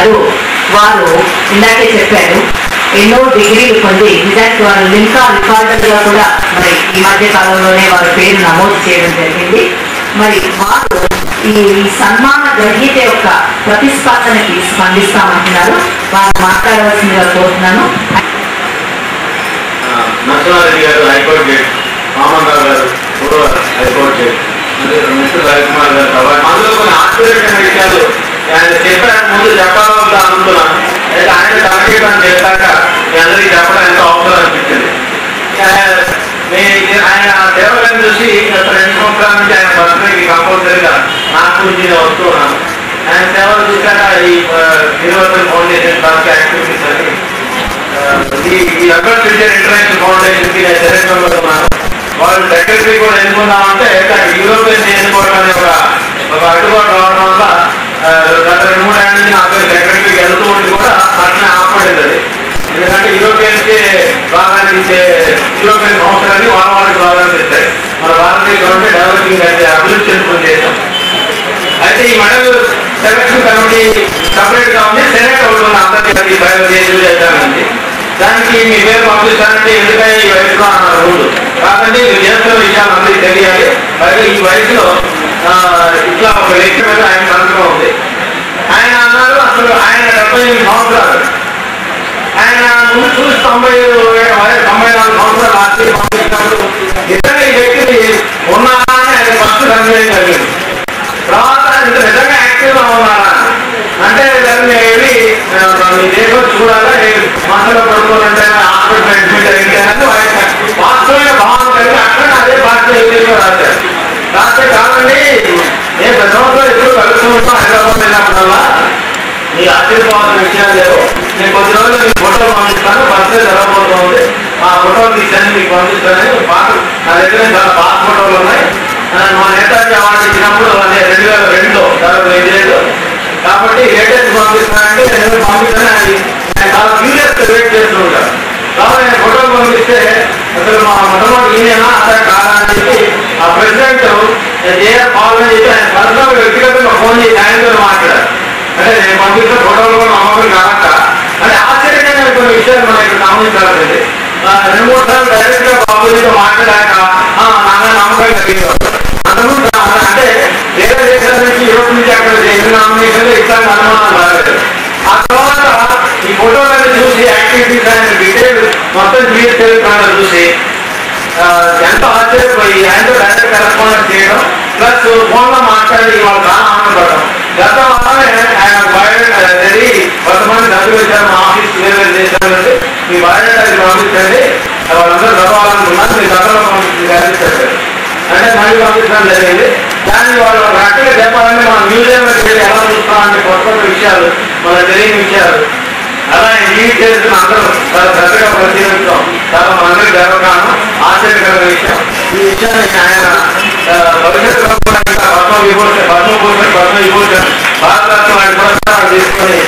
గారు వారు ఇందాకే చెప్పారు ఎన్నో డిగ్రీలు పొంది నిజానికి వారు లింకా రికార్డులుగా కూడా మరి ఈ మధ్య కాలంలోనే వారి పేరు నమోదు చేయడం జరిగింది మరి వారు ఈ సన్మాన గ్రహీత యొక్క ప్రతిస్పందనకి స్పందిస్తామంటున్నారు వారు మాట్లాడవలసిందిగా కోరుతున్నాను నరసింహారెడ్డి గారు హైకోర్టు జడ్జి మామన్ రావు గారు పూర్వ హైకోర్టు జడ్జి అంటే మిస్టర్ రవికుమార్ గారు కాబట్టి అందులో కొన్ని ఆశ్చర్యకరమైన విషయాలు ఆయన చెప్పడానికి ముందు చెప్పాలని అనుకున్నాను అయితే ఆయన సంకేతం చేశాక మీ అందరికీ చెప్పడం ఎంతో అవసరం అనిపించింది ఆయన- మీ- ఆయన సేవలను చూసి గత రెండు సంవత్సరాల నుంచి ఆయన బర్త్డేకి కంపల్సరీగా నాకు గురించి నేను వస్తూ ఉన్నాను ఆయన సేవలు చూశాక ఈ యూనివర్సల్ ఫౌండేషన్ ట్రస్ట్ యాక్టివిటీస్ అని ఈ ఈ అర్బన్ ఫ్యూచర్ ఇంటర్నేషనల్ ఫౌండేషన్ కి నేను సెలెక్ట్ ఉన్నాను వాళ్ళు సెక్రటరీ కూడా ఎన్నుకున్నామంటే కానీ యూరోపియన్ ఎన్నుకోవడం అనే ఒక ఒక అడ్డుబాటు రావడం వల్ల ఆ, గత రెండు మూడు ఏళ్ళ నుంచి నాకు సెక్రటరీకి వెళ్తూ ఉండి కూడా అట్లనే ఆపబడింది అది ఎందుకంటే యూరోపియన్స్ కి ప్రాధాన్యత ఇచ్చే యూరోపియన్ సంస్థలని వాళ్ళ వాళ్ళకి ప్రాధాన్యత ఇస్తాయి మన భారతదేశం అంటే డెవలపింగ్ అయితే అభివృద్ధి చెందుకుని దేశం అయితే ఈ మెడల్ సెలక్షన్ కమిటీ సపరేట్ గా ఉంది సెనెట్ ఒకటి ఉంది అంతర్జాతీయ బయోదేశం చేద్దామండి దానికి మీ పేరు పంపిస్తానంటే ఎందుకంటే ఈ వయసులో అన్నారు రూల్ కాదండి మీరు చేస్తున్న విషయాలు అందరికీ తెలియాలి పైగా ఈ వయసులో ఆ, ఇట్లా ఒక వ్యక్తి మీద ఆయన సంతకం ఉంది ఆయన అన్నారు అసలు ఆయన డెబ్బై ఎనిమిది సంవత్సరాలు ఆయన ముందు చూసి తొంభై వయసు తొంభై నాలుగు సంవత్సరాలు ఆస్తి పంపించినప్పుడు నిజంగా ఈ వ్యక్తి ఉన్నారా అని ఆయన ఫస్ట్ కన్వీన్ కలిగింది తర్వాత ఇంత నిజంగా యాక్టివ్ గా ఉన్నారా అంటే దాన్ని వెళ్ళి ఆ, మీ దేశం చూడాలి మనసులో పడుకోవాలంటే హాస్పిటల్ అడ్మిట్ అయింది అని వాస్తవమైన భావన కలిగి అక్కడ అదే భాషలో ఇంగ్లీష్లో రాశారు రాస్తే కాదండి నేను ప్రతి సంవత్సరం ఎప్పుడు కలుస్తూ ఉంటాం హైదరాబాద్ వెళ్ళినప్పుడల్లా మీ ఆశ్చర్యపోవాల్సిన విషయాలు లేవు నేను కొద్ది రోజులు మీకు ఫోటో పంపిస్తాను బర్త్డే జరగబోతుంది ఆ ఫోటో తీసాను మీకు పంపిస్తాను పాత నా దగ్గర చాలా పాత ఫోటోలు ఉన్నాయి ఆ, మా నేతాజీ అవార్డు ఇచ్చినప్పుడు అదే రెండు వేల రెండులో దాదాపు ఐదు ఏళ్ళు కాబట్టి లేటెస్ట్ పంపిస్తానంటే నేను పంపిస్తాను అది నేను చాలా క్యూరియస్ వెయిట్ చేస్తూ ఉంటాను కాబట్టి నేను ఫోటోలు పంపిస్తే అసలు మా మొట్టమొదటి ఈయన అదే కాదా అని చెప్పి ఆ ప్రెసిడెంట్ జేఆర్ పాల్ అని చెప్పి ఆయన పర్సనల్ వ్యక్తిగతంగా ఫోన్ చేసి ఆయనతో మాట్లాడారు అంటే నేను పంపించిన ఫోటోలు కూడా నమ్మకం కాదంట అంటే ఆశ్చర్యకరమైన కొన్ని విషయాలు మనం ఇక్కడ గమనించాలండి ఆ, రెండు మూడు సార్లు డైరెక్ట్ గా బాబుజీతో మాట్లాడాక "ఆ, నాన్న నమ్మకం కలిగింది అంతకుముందు రా- అంటే వేరే దేశాల నుంచి యూరోప్ నుంచి అక్కడ ఎన్ని నామినేషన్లు ఇట్లాంటి అనుమానాలు రాలేదు ఆ తర్వాత ఈ ఫోటోలను చూసి యాక్టివిటీస్ ఆయన డీటెయిల్ మొత్తం జీవిత చరిత్రను చూసి ఆ, ఎంతో ఆశ్చర్యపోయి ఆయనతో డైరెక్ట్ కరెస్పాండెంట్ చేయడం ప్లస్ ఫోన్ లో మాట్లాడి వాళ్ళు చాలా ఆనందపడడం గత వారమే ఆయన బయోడేటా అనేది కొంతమంది డబ్బులు వచ్చారు మా ఆఫీస్ వేరే వేరే దేశాల నుండి మీ బయోడేటాకి పంపించండి వాళ్ళందరూ చదవాలనుకున్నారు మీ దగ్గర పంపించారు అంటే మళ్ళీ పంపించడం జరిగింది దాన్ని వాళ్ళు ఒక రకంగా చెప్పాలంటే మన మ్యూజియంలో వెళ్ళి ఎలా చూస్తామంటే కొత్త కొత్త విషయాలు మనకు తెలియని విషయాలు అలా లీడ్ చేస్తున్న అందరూ చాలా పెద్దగా పరిశీలించడం చాలా మనందరి గర్వకారణం ఆశ్చర్యకరమైన విషయం ఈ విషయాన్ని ఆయన ఆ, భవిష్యత్తులో కూడా ఇంకా పద్మ విభూషణ్ పద్మభూషణ్ పద్మ విభూషణ్ భారతరత్న లాంటి పురస్కారాలు తీసుకొని